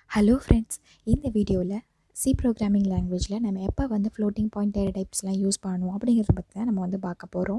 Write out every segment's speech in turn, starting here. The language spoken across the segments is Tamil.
ஹலோ ஃப்ரெண்ட்ஸ் இந்த வீடியோவில் சி ப்ரோக்ராமிங் லாங்குவேஜில் நம்ம எப்போ வந்து ஃப்ளோட்டிங் பாயிண்ட் டேட்டா டைப்ஸ்லாம் யூஸ் பண்ணணும் அப்படிங்கிறத பற்றி தான் நம்ம வந்து பார்க்க போகிறோம்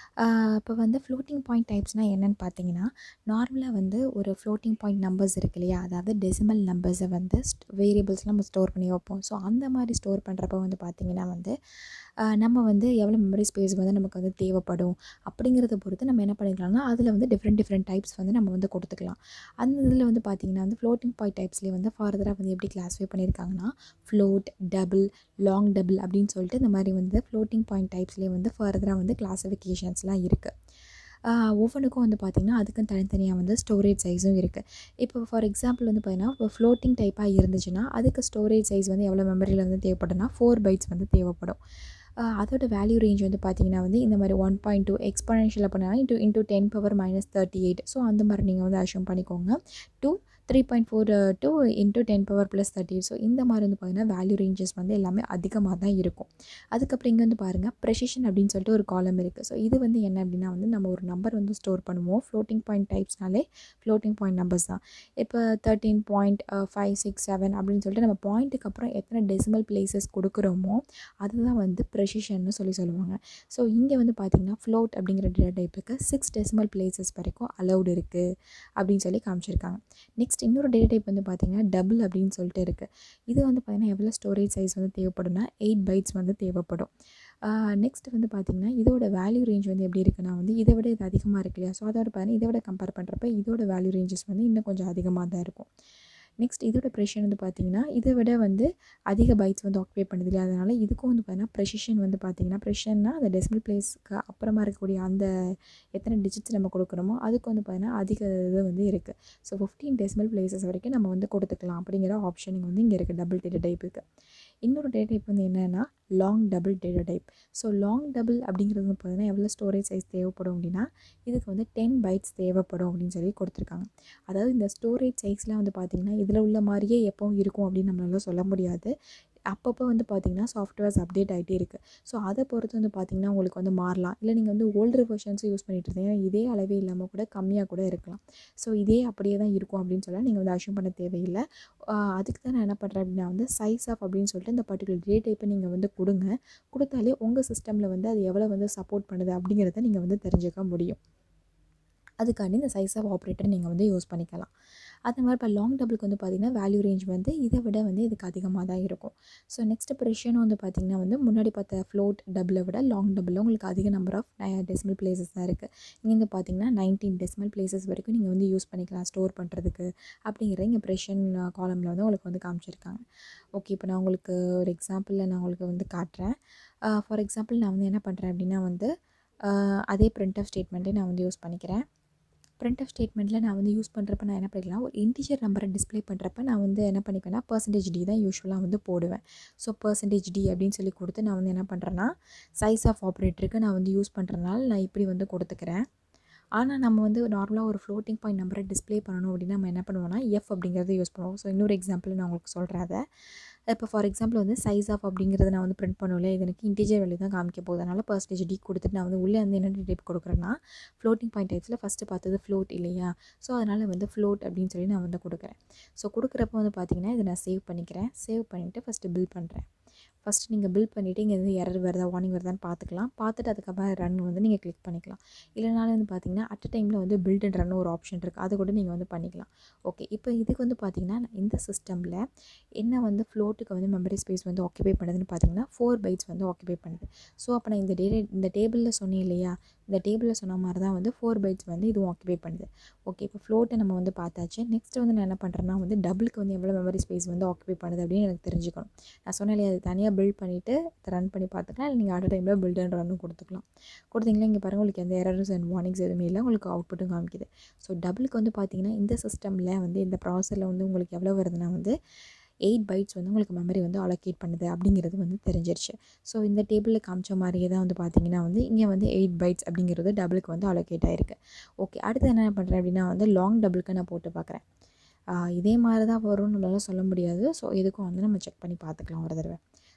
இப்போ வந்து ஃப்ளோட்டிங் பாயிண்ட் டைப்ஸ்னால் என்னென்னு பார்த்தீங்கன்னா நார்மலாக வந்து ஒரு ஃப்ளோட்டிங் பாயிண்ட் நம்பர்ஸ் இருக்கு இல்லையா அதாவது டெசிமல் நம்பர்ஸை வந்து வேரியபிள்ஸ்லாம் நம்ம ஸ்டோர் பண்ணி வைப்போம் ஸோ அந்த மாதிரி ஸ்டோர் பண்ணுறப்ப வந்து பார்த்திங்கன்னா வந்து ஆஹ் நம்ம வந்து எவ்வளோ மெமரி ஸ்பேஸ் வந்து நமக்கு வந்து தேவைப்படும் அப்படிங்கிறத பொறுத்து நம்ம என்ன பண்ணிக்கலாம்னா அதில் வந்து டிஃப்ரெண்ட் டிஃப்ரெண்ட் டைப்ஸ் வந்து நம்ம வந்து கொடுத்துக்கலாம் அந்த இதில் வந்து பார்த்திங்கன்னா வந்து ஃப்ளோட்டிங் பாயிண்ட் டைப்ஸ்லேயே வந்து ஃபர்தராக வந்து எப்படி கிளாஸிஃபை பண்ணியிருக்காங்கன்னா ஃப்ளோட் டபுள் லாங் டபுள் அப்படின்னு சொல்லிட்டு இந்த மாதிரி வந்து ஃப்ளோட்டிங் பாயிண்ட் டைப்ஸ்லேயே வந்து ஃபர்தராக வந்து கிளாஸிஃபிகேஷன்ஸ்லாம் இருக்குது ஒவ்வொன்றுக்கும் வந்து பார்த்திங்கன்னா அதுக்கும் தனித்தனியாக வந்து ஸ்டோரேஜ் சைஸும் இருக்குது இப்போ ஃபார் எக்ஸாம்பிள் வந்து பார்த்தீங்கன்னா இப்போ ஃப்ளோட்டிங் டைப்பாக இருந்துச்சுன்னா அதுக்கு ஸ்டோரேஜ் சைஸ் வந்து எவ்வளோ மெமரியில் வந்து தேவைப்படும்னா ஃபோர் பைட்ஸ் வந்து தேவைப்படும் ஆஹ் அதோட வேல்யூ ரேஞ்ச் வந்து பார்த்தீங்கன்னா வந்து இந்த மாதிரி ஒன் பாயிண்ட் டூ எக்ஸ்பனன்ஷியல் அப்படின்னா into into ten power minus thirty eight so அந்த மாதிரி நீங்கள் வந்து அஷ்யூம் பண்ணிக்கோங்க two three point four two into ten power plus thirty so இந்த மாதிரி வந்து பார்த்தீங்கன்னா வேல்யூ ரேஞ்சஸ் வந்து எல்லாமே அதிகமாக தான் இருக்கும் அதுக்கப்புறம் இங்கே வந்து பாருங்கள் ப்ரெசிஷன் அப்படின்னு சொல்லிட்டு ஒரு காலம் இருக்குது ஸோ இது வந்து என்ன அப்படின்னா வந்து நம்ம ஒரு நம்பர் வந்து ஸ்டோர் பண்ணுவோம் ஃப்ளோட்டிங் பாயிண்ட் டைப்ஸ்னாலே ஃப்ளோட்டிங் பாயிண்ட் நம்பர்ஸ் தான் இப்போ thirteen point five six seven அப்படின்னு சொல்லிட்டு நம்ம பாயிண்ட்டுக்கு அப்புறம் எத்தனை டெசிமல் பிளேசஸ் கொடுக்குறோமோ அதுதான் வந்து ப்ரெசிஷன்னு சொல்லி சொல்லுவாங்க ஸோ இங்கே வந்து பார்த்திங்கன்னா ஃப்ளோட் அப்படிங்கிற டேட்டா டைப்புக்கு சிக்ஸ் டெசிமல் பிளேசஸ் வரைக்கும் அலௌடு இருக்குது அப்படின்னு சொல்லி காமிச்சிருக்காங்க நெக்ஸ்ட் இன்னொரு டேட்டா டைப் வந்து பார்த்திங்கன்னா டபுள் அப்படின்னு சொல்லிட்டு இருக்குது இது வந்து பார்த்திங்கன்னா எவ்வளோ ஸ்டோரேஜ் சைஸ் வந்து தேவைப்படும்னா எயிட் பைட்ஸ் வந்து தேவைப்படும் நெக்ஸ்ட் வந்து பார்த்திங்கன்னா இதோட வேல்யூ ரேஞ்ச் வந்து எப்படி இருக்குன்னா வந்து இதை விட இது அதிகமாக இருக்கு இல்லையா ஸோ அதோட பார்த்தீங்கன்னா இதை விட கம்பேர் பண்ணுறப்ப இதோட வேல்யூ ரேஞ்சஸ் வந்து இன்னும் கொஞ்சம் அதிகமாக தான் இருக்கும் நெக்ஸ்ட் இதோட ப்ரெஷன் வந்து பார்த்திங்கன்னா இதை விட வந்து அதிக பைட்ஸ் வந்து ஆக்குபை பண்ணுது இல்லையா அதனால் இதுக்கும் வந்து பார்த்தீங்கன்னா ப்ரெசிஷன் வந்து பார்த்திங்கன்னா ப்ரெஷன்னா அந்த டெசிமல் பிளேஸ்க்கு அப்புறமா இருக்கக்கூடிய அந்த எத்தனை டிஜிட்ஸ் நம்ம கொடுக்குறோமோ அதுக்கு வந்து பார்த்திங்கன்னா அதிக இது வந்து இருக்குது ஸோ ஃபிஃப்டீன் டெசிமல் பிளேசஸ் வரைக்கும் நம்ம வந்து கொடுத்துக்கலாம் அப்படிங்கிற ஆப்ஷனிங் வந்து இங்கே இருக்குது டபுள் டேட்டா டைப்புக்கு இன்னொரு டேட்டா டைப் வந்து என்னென்னா long double data type so long double அப்படிங்கிறது வந்து பார்த்தீங்கன்னா எவ்வளோ ஸ்டோரேஜ் சைஸ் தேவைப்படும் அப்படின்னா இதுக்கு வந்து டென் பைட்ஸ் தேவைப்படும் அப்படின்னு சொல்லி கொடுத்துருக்காங்க அதாவது இந்த ஸ்டோரேஜ் சைஸ்லாம் வந்து பார்த்திங்கன்னா இதில் உள்ள மாதிரியே எப்பவும் இருக்கும் அப்படின்னு நம்மளால சொல்ல முடியாது அப்பப்போ வந்து பார்த்திங்கன்னா சாஃப்ட்வேர்ஸ் அப்டேட் ஆகிட்டே இருக்குது ஸோ அதை பொறுத்து வந்து பார்த்திங்கன்னா உங்களுக்கு வந்து மாறலாம் இல்லை நீங்கள் வந்து ஓல்டர் வெர்ஷன்ஸும் யூஸ் பண்ணிட்டு இருந்தீங்கன்னா இதே அளவே இல்லாமல் கூட கம்மியாக கூட இருக்கலாம் ஸோ இதே அப்படியே தான் இருக்கும் அப்படின்னு சொல்ல நீங்கள் வந்து அஷ்யூம் பண்ண தேவையில்லை ஆஹ் அதுக்கு தான் நான் என்ன பண்ணுறேன் அப்படின்னா வந்து சைஸ் ஆஃப் அப்படின்னு சொல்லிட்டு இந்த பர்டிகுலர் டே டைப்பை நீங்கள் வந்து கொடுங்க கொடுத்தாலே உங்கள் சிஸ்டமில் வந்து அது எவ்வளோ வந்து சப்போர்ட் பண்ணுது அப்படிங்கிறத நீங்கள் வந்து தெரிஞ்சுக்க முடியும் அதுக்காண்டி இந்த சைஸ் ஆஃப் ஆப்ரேட்டர் நீங்கள் வந்து யூஸ் பண்ணிக்கலாம் அதே மாதிரி இப்போ லாங் டபுளுக்கு வந்து பார்த்திங்கன்னா வேல்யூ ரேஞ்ச் வந்து இதை விட வந்து இதுக்கு அதிகமாக தான் இருக்கும் ஸோ நெக்ஸ்ட் ப்ரெஷன் வந்து பார்த்திங்கன்னா வந்து முன்னாடி பார்த்த ஃப்ளோட் டபுளை விட லாங் டபுளில் உங்களுக்கு அதிக நம்பர் ஆஃப் டெசிமல் பிளேசஸ் தான் இருக்குது இங்கே வந்து பார்த்திங்கன்னா நைன்டீன் டெசிமல் பிளேசஸ் வரைக்கும் நீங்கள் வந்து யூஸ் பண்ணிக்கலாம் ஸ்டோர் பண்ணுறதுக்கு அப்படிங்கிற இங்கே ப்ரெஷன் காலமில் வந்து உங்களுக்கு வந்து காமிச்சிருக்காங்க ஓகே இப்போ நான் உங்களுக்கு ஒரு எக்ஸாம்பிளில் நான் உங்களுக்கு வந்து காட்டுறேன் ஃபார் எக்ஸாம்பிள் நான் வந்து என்ன பண்ணுறேன் அப்படின்னா வந்து ஆஹ் அதே பிரிண்ட் ஆஃப் ஸ்டேட்மெண்ட்டே நான் வந்து யூஸ் பண்ணிக்கிறேன் பிரிண்ட் ஆஃப் ஸ்டேட்மெண்ட்டில் நான் வந்து யூஸ் பண்ணுறப்ப நான் என்ன பண்ணிக்கலாம் ஒரு இன்டிஜர் நம்பரை டிஸ்ப்ளே பண்ணுறப்ப நான் வந்து என்ன பண்ணிப்பேன்னா பர்சன்டேஜ் டி தான் யூஸ்வலாக வந்து போடுவேன் ஸோ பர்சன்டேஜ் டி அப்படின்னு சொல்லி கொடுத்து நான் வந்து என்ன பண்ணுறேன்னா சைஸ் ஆஃப் ஆப்ரேட்டருக்கு நான் வந்து யூஸ் பண்ணுறதுனால நான் இப்படி வந்து கொடுத்துக்கிறேன் ஆனால் நம்ம வந்து நார்மலாக ஒரு ஃப்ளோட்டிங் பாயிண்ட் நம்பரை டிஸ்ப்ளே பண்ணணும் அப்படின்னா நம்ம என்ன பண்ணுவோம்னா எஃப் அப்படிங்கிறத யூஸ் பண்ணுவோம் ஸோ இன்னொரு எக்ஸாம்பிள் நான் உங்களுக்கு சொல்கிறேன் அதை இப்போ ஃபார் எக்ஸாம்பிள் வந்து சைஸ் ஆஃப் அப்படிங்கிறத நான் வந்து பிரிண்ட் பண்ணல இது எனக்கு இன்டீஜர் வேல்யூ தான் காமிக்க போகுது அதனால் பர்சன்டேஜ் டி கொடுத்துட்டு நான் வந்து உள்ளே வந்து என்ன டைப் கொடுக்குறேன்னா ஃப்ளோட்டிங் பாயிண்ட் டைப்ஸில் ஃபஸ்ட்டு பார்த்தது ஃப்ளோட் இல்லையா ஸோ அதனால் வந்து ஃப்ளோட் அப்படின்னு சொல்லி நான் வந்து கொடுக்குறேன் ஸோ கொடுக்குறப்ப வந்து பார்த்தீங்கன்னா இதை நான் சேவ் பண்ணிக்கிறேன் சேவ் பண்ணிவிட்டு ஃபஸ்ட்டு பில் பண்ணுறேன் ஃபஸ்ட்டு நீங்கள் பில் பண்ணிவிட்டு இங்கே எதுவும் எரர் வருதா வார்னிங் வருதான்னு பார்த்துக்கலாம் பார்த்துட்டு அதுக்கப்புறம் ரன் வந்து நீங்கள் கிளிக் பண்ணிக்கலாம் இல்லைனாலும் வந்து பார்த்தீங்கன்னா அட் டைமில் வந்து பில்ட் அண்ட் ரன் ஒரு ஆப்ஷன் இருக்குது அதை கூட நீங்கள் வந்து பண்ணிக்கலாம் ஓகே இப்போ இதுக்கு வந்து பார்த்தீங்கன்னா இந்த சிஸ்டமில் என்ன வந்து ஃப்ளோட்டுக்கு வந்து மெமரி ஸ்பேஸ் வந்து ஆக்குபை பண்ணுதுன்னு பார்த்தீங்கன்னா ஃபோர் பைட்ஸ் வந்து ஆக்குபை பண்ணுது ஸோ அப்போ நான் இந்த டே இந்த டேபிளில் சொன்னேன் இல்லையா இந்த டேபிளில் சொன்ன மாதிரி தான் வந்து ஃபோர் பைட்ஸ் வந்து இதுவும் ஆக்குபை பண்ணுது ஓகே இப்போ ஃப்ளோட்டை நம்ம வந்து பார்த்தாச்சு நெக்ஸ்ட் வந்து நான் என்ன பண்ணுறேன்னா வந்து டபுளுக்கு வந்து எவ்வளோ மெமரி ஸ்பேஸ் வந்து ஆக்குபை பண்ணுது அப்படின்னு எனக்கு தெரிஞ்சுக்கணும் நான் சொன்னேன் இல்லையா அது தனியாக பில்ட் பண்ணிவிட்டு ரன் பண்ணி பார்த்துக்கலாம் இல்லை நீங்கள் அட் டைமில் பில்ட் அண்ட் ரன்னும் கொடுத்துக்கலாம் கொடுத்தீங்களா இங்கே பாருங்கள் உங்களுக்கு எந்த எரர்ஸ் அண்ட் வார்னிங்ஸ் எதுவுமே இல்லை உங்களுக்கு அவுட்புட்டும் காமிக்குது ஸோ டபுளுக்கு வந்து பார்த்தீங்கன்னா இந்த சிஸ்டமில் வந்து இந்த ப்ராசரில் வந்து உங்களுக்கு எவ்வளோ வருதுன்னா வந்து எயிட் பைட்ஸ் வந்து உங்களுக்கு மெமரி வந்து அலோகேட் பண்ணுது அப்படிங்கிறது வந்து தெரிஞ்சிருச்சு ஸோ இந்த டேபிளில் காமிச்ச மாதிரியே தான் வந்து பார்த்தீங்கன்னா வந்து இங்கே வந்து எயிட் பைட்ஸ் அப்படிங்கிறது டபுளுக்கு வந்து அலோகேட் ஆகிருக்கு ஓகே அடுத்து என்ன பண்ணுறேன் அப்படின்னா வந்து லாங் டபுளுக்கு நான் போட்டு பார்க்குறேன் இதே மாதிரி தான் வரும்னு நம்மளால சொல்ல முடியாது ஸோ இதுக்கும் வந்து நம்ம செக் பண்ணி பார்த்துக்கலாம் ஒரு தடவை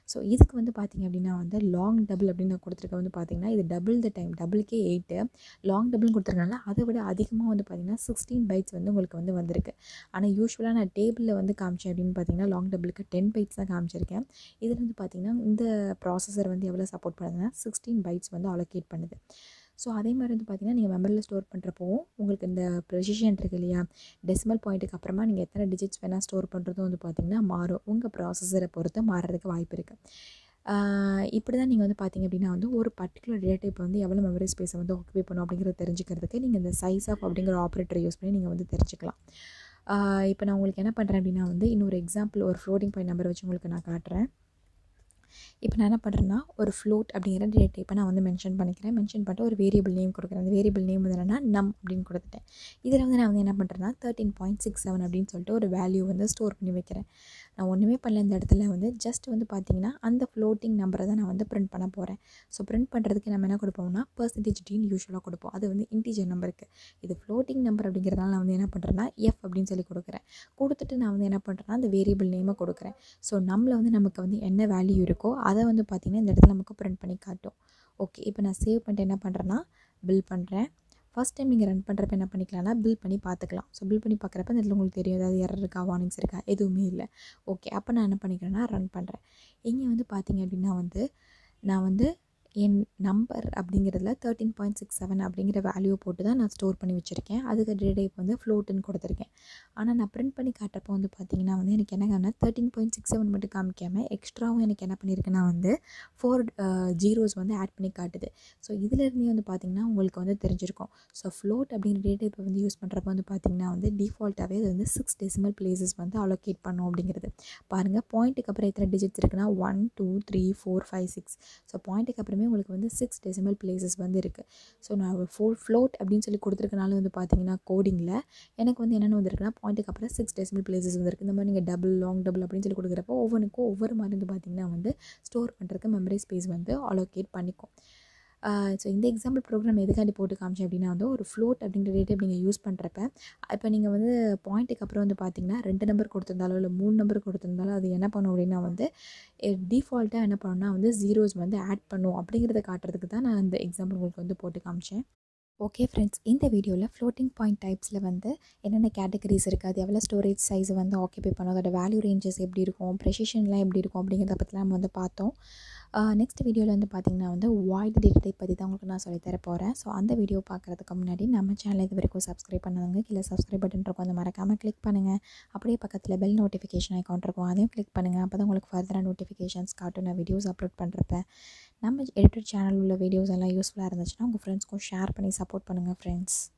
ஸோ இதுக்கு வந்து பார்த்திங்க அப்படின்னா வந்து லாங் டபுள் அப்படின்னு நான் கொடுத்துருக்க வந்து பார்த்திங்கன்னா இது டபுள் த டைம் டபுளுக்கே எயிட்டு லாங் டபுள்னு கொடுத்துருக்கனால அதை விட அதிகமாக வந்து பார்த்திங்கன்னா சிக்ஸ்டீன் பைட்ஸ் வந்து உங்களுக்கு வந்து வந்திருக்கு ஆனால் யூஸ்வலாக நான் டேபிளில் வந்து காமிச்சேன் அப்படின்னு பார்த்தீங்கன்னா லாங் டபுளுக்கு டென் பைட்ஸ் தான் காமிச்சிருக்கேன் இதில் வந்து பார்த்திங்கன்னா இந்த ப்ராசஸர் வந்து எவ்வளோ சப்போர்ட் பண்ணுதுன்னா சிக்ஸ்டீன் பைட்ஸ் வந்து அலோகேட் பண்ணுது ஸோ அதே மாதிரி வந்து பார்த்திங்கன்னா நீங்கள் மெமரியில் ஸ்டோர் பண்ணுறப்போ உங்களுக்கு இந்த ப்ரெசிஷன் இருக்கு இல்லையா டெசிமல் பாயிண்ட்டுக்கு அப்புறமா நீங்கள் எத்தனை டிஜிட்ஸ் வேணால் ஸ்டோர் பண்ணுறதும் வந்து பார்த்திங்கன்னா மாறும் உங்கள் ப்ராசஸரை பொறுத்து மாறுறதுக்கு வாய்ப்பு இருக்குது இப்படி தான் நீங்கள் வந்து பார்த்திங்க அப்படின்னா வந்து ஒரு பர்டிகுலர் டேட்டா டைப் வந்து எவ்வளோ மெமரி ஸ்பேஸை வந்து ஆக்குபை பண்ணும் அப்படிங்கிறத தெரிஞ்சுக்கிறதுக்கு நீங்கள் இந்த சைஸ் ஆஃப் அப்படிங்கிற ஆப்ரேட்டர் யூஸ் பண்ணி நீங்கள் வந்து தெரிஞ்சுக்கலாம் இப்போ நான் உங்களுக்கு என்ன பண்ணுறேன் அப்படின்னா வந்து இன்னொரு எக்ஸாம்பிள் ஒரு ஃப்ளோட்டிங் பாயிண்ட் நம்பர் வச்சு உங்களுக்கு நான் காட்டுறேன் இப்போ நான் என்ன பண்ணுறேன்னா ஒரு ஃப்ளோட் அப்படிங்கிற டேட் டைப்பை நான் வந்து மென்ஷன் பண்ணிக்கிறேன் மென்ஷன் பண்ணிட்டு ஒரு வேரியபிள் நேம் கொடுக்குறேன் அந்த வேரியபிள் நேம் வந்து என்னென்னா நம் அப்படின்னு கொடுத்துட்டேன் இதில் வந்து நான் வந்து என்ன பண்ணுறேன்னா தேர்ட்டின் பாயிண்ட் சிக்ஸ் செவன் அப்படின்னு சொல்லிட்டு ஒரு வேல்யூ வந்து ஸ்டோர் பண்ணி வைக்கிறேன் நான் ஒன்றுமே பண்ணல இந்த இடத்துல வந்து ஜஸ்ட் வந்து பார்த்தீங்கன்னா அந்த ஃப்ளோட்டிங் நம்பரை தான் நான் வந்து பிரிண்ட் பண்ண போகிறேன் ஸோ பிரிண்ட் பண்ணுறதுக்கு நம்ம என்ன கொடுப்போம்னா பர்சன்டேஜ் டின்னு யூஸ்வலாக கொடுப்போம் அது வந்து இன்டீஜர் நம்பருக்கு இது ஃப்ளோட்டிங் நம்பர் அப்படிங்கிறதுனால நான் வந்து என்ன பண்ணுறேன்னா எஃப் அப்படின்னு சொல்லி கொடுக்குறேன் கொடுத்துட்டு நான் வந்து என்ன பண்ணுறேன்னா அந்த வேரியபிள் நேமை கொடுக்குறேன் ஸோ நம்மளை வந்து நமக்கு வந்து என்ன வேல்யூ இருக்கோ அதை வந்து பார்த்திங்கன்னா இந்த இடத்துல நமக்கு பிரிண்ட் பண்ணி காட்டும் ஓகே இப்போ நான் சேவ் பண்ணிட்டு என்ன பண்ணுறேன்னா பில் பண்ணுறேன் ஃபஸ்ட் டைம் நீங்கள் ரன் பண்ணுறப்ப என்ன பண்ணிக்கலாம்னா பில் பண்ணி பார்த்துக்கலாம் ஸோ பில் பண்ணி பார்க்குறப்ப இந்த இடத்துல உங்களுக்கு தெரியும் ஏதாவது எரர் இருக்கா வார்னிங்ஸ் இருக்கா எதுவுமே இல்லை ஓகே அப்போ நான் என்ன பண்ணிக்கிறேன்னா ரன் பண்ணுறேன் இங்கே வந்து பார்த்தீங்க அப்படின்னா வந்து நான் வந்து என் நம்பர் அப்படிங்கிறதுல தேர்ட்டின் பாயிண்ட் சிக்ஸ் செவன் அப்படிங்கிற வேல்யூ போட்டு தான் நான் ஸ்டோர் பண்ணி வச்சுருக்கேன் அதுக்கு டேடைப் வந்து ஃப்ளோட்டுன்னு கொடுத்துருக்கேன் ஆனால் நான் பிரிண்ட் பண்ணி காட்டுறப்போ வந்து பார்த்திங்கன்னா வந்து எனக்கு என்ன காமினா தேர்ட்டின் பாயிண்ட் சிக்ஸ் செவன் மட்டும் காமிக்காமல் எக்ஸ்ட்ராவும் எனக்கு என்ன பண்ணியிருக்குன்னா வந்து ஃபோர் ஜீரோஸ் வந்து ஆட் பண்ணி காட்டுது ஸோ இதிலேருந்தே வந்து பார்த்திங்கன்னா உங்களுக்கு வந்து தெரிஞ்சிருக்கும் ஸோ ஃப்ளோட் அப்படிங்கிற டேடைப்பை வந்து யூஸ் பண்ணுறப்ப வந்து பார்த்திங்கன்னா வந்து டிஃபால்ட்டாகவே அது வந்து சிக்ஸ் டெசிமல் பிளேசஸ் வந்து அலோகேட் பண்ணும் அப்படிங்கிறது பாருங்கள் பாயிண்ட்டுக்கு அப்புறம் எத்தனை டிஜிட்ஸ் இருக்குன்னா one two three four five six so பாயிண்ட்டுக்கு அப்புறமே உங்களுக்கு வந்து சிக்ஸ் டெசிமல் பிளேசஸ் வந்து இருக்குது ஸோ நான் ஃபோர் ஃப்ளோட் அப்படின்னு சொல்லி கொடுத்துருக்கனால வந்து பார்த்தீங்கன்னா கோடிங்கில் எனக்கு வந்து என்னென்ன வந்திருக்குன்னா பாயிண்ட்டுக்கு அப்புறம் சிக்ஸ் டெசிமல் பிளேசஸ் வந்துருக்கு இந்த மாதிரி நீங்கள் டபுள் லாங் டபுள் அப்படின்னு சொல்லி கொடுக்குறப்போ ஒவ்வொன்றுக்கும் ஒவ்வொரு மாதிரி வந்து பார்த்திங்கன்னா வந்து ஸ்டோர் பண்ணுறதுக்கு மெமரி ஸ்பேஸ் வந்து அலோகேட் பண்ணிக்கும் ஸோ இந்த எக்ஸாம்பிள் ப்ரோக்ராம் எதுக்காண்டி போட்டு காமிச்சேன் அப்படின்னா வந்து ஒரு ஃப்ளோட் அப்படிங்கிற டேட்டை நீங்கள் யூஸ் பண்ணுறப்ப இப்போ நீங்கள் வந்து பாயிண்ட்டுக்கு அப்புறம் வந்து பார்த்தீங்கன்னா ரெண்டு நம்பர் கொடுத்துருந்தாலோ இல்லை மூணு நம்பர் கொடுத்துருந்தாலும் அது என்ன பண்ணும் அப்படின்னா வந்து டிஃபால்ட்டாக என்ன பண்ணணும்னா வந்து ஜீரோஸ் வந்து ஆட் பண்ணும் அப்படிங்கிறத காட்டுறதுக்கு தான் நான் இந்த எக்ஸாம்பிள் உங்களுக்கு வந்து போட்டு காமிச்சேன் ஓகே ஃப்ரெண்ட்ஸ் இந்த வீடியோவில் ஃப்ளோட்டிங் பாயிண்ட் டைப்ஸில் வந்து என்னென்ன கேட்டகரிஸ் இருக்குது அது எவ்வளோ ஸ்டோரேஜ் சைஸ் வந்து ஆக்கியபை பண்ணும் அதோட வேல்யூ ரேஞ்சஸ் எப்படி இருக்கும் ப்ரெசிஷன்லாம் எப்படி இருக்கும் அப்படிங்கிறத பற்றிலாம் நம்ம வந்து பார்த்தோம் நெக்ஸ்ட் வீடியோவில் வந்து பார்த்திங்கன்னா வந்து வாய்ட் டேட்டா டைப் பற்றி தான் உங்களுக்கு நான் சொல்லித்தர போகிறேன் ஸோ அந்த வீடியோ பார்க்குறதுக்கு முன்னாடி நம்ம சேனல் இது வரைக்கும் சப்ஸ்கிரைப் பண்ணாதவங்க கீழே சப்ஸ்கிரைப் பட்டன் இருக்கும் அந்த மறக்காமல் கிளிக் பண்ணுங்கள் அப்படியே பக்கத்தில் பெல் நோட்டிஃபிகேஷன் ஐக்கான் இருக்கும் அதையும் கிளிக் பண்ணுங்கள் அப்போ தான் உங்களுக்கு ஃபர்தராக நோட்டிஃபிகேஷன்ஸ் காட்டும் நான் வீடியோஸ் அப்லோட் பண்ணுறப்ப நம்ம எடிட்டர் சேனல் உள்ள வீடியோஸ் எல்லாம் யூஸ்ஃபுல்லாக இருந்துச்சுன்னா உங்கள் ஃப்ரெண்ட்ஸ்க்கும் ஷேர் பண்ணி சப்போர்ட் பண்ணுங்கள் ஃப்ரெண்ட்ஸ்